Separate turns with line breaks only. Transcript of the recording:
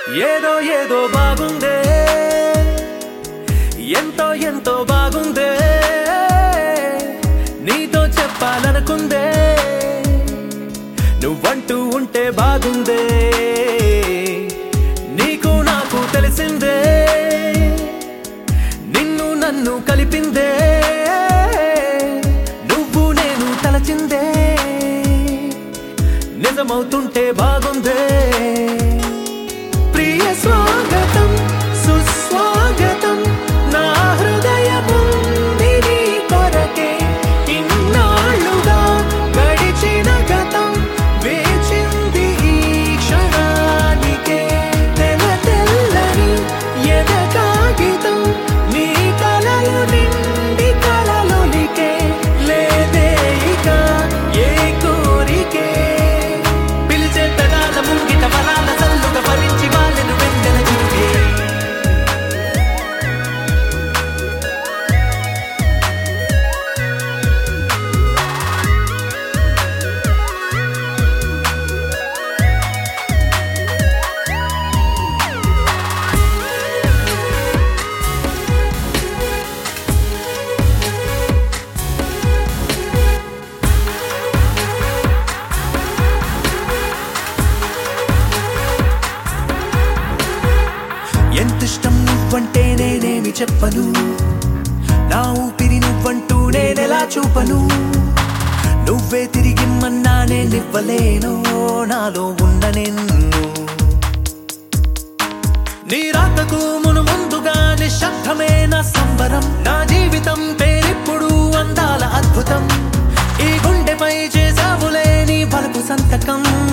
ఏదో ఏదో బాగుందే ఎంతో ఎంతో బాగుందే నీతో చెప్పాలనుకుందే నువ్వంటూ ఉంటే బాగుందే నీకు నాకు తెలిసిందే నిన్ను నన్ను కలిపిందే నువ్వు నేను తలచిందే నిజమవుతుంటే బాగుందే ప్రియ స్వాగతం సుస్వాగతం నా హృదయముంది నీ కొరకే ఇన్నాళ్ళుగా గడిచిన గతం వేచింది ఈ క్షణానికే తెల తెల్లని ఎద కాగితం నీ కలలు నిండి కలలొలికే లేదే ఇక ఏ కోరికే పిలిచే పెదాల ముంగిట వరాల సల్లుగా భరించి వాళ్ళను వెంటనే చూపే ఎంత ఇష్టం నువ్వంటే నేనేమి చెప్పను నా ఊపిరి నువ్వంటూ నేనెలా చూపను నువ్వే తిరిగిమ్మన్నా నేనివ్వలేను నాలో ఉన్న నిన్ను నీ రాకకు మును ముందుగా నిశ్శబ్దమే నా సంబరం నా జీవితం పేరిప్పుడు అందాల అద్భుతం ఈ గుండెపై చేసావులే నీ బలపు సంతకం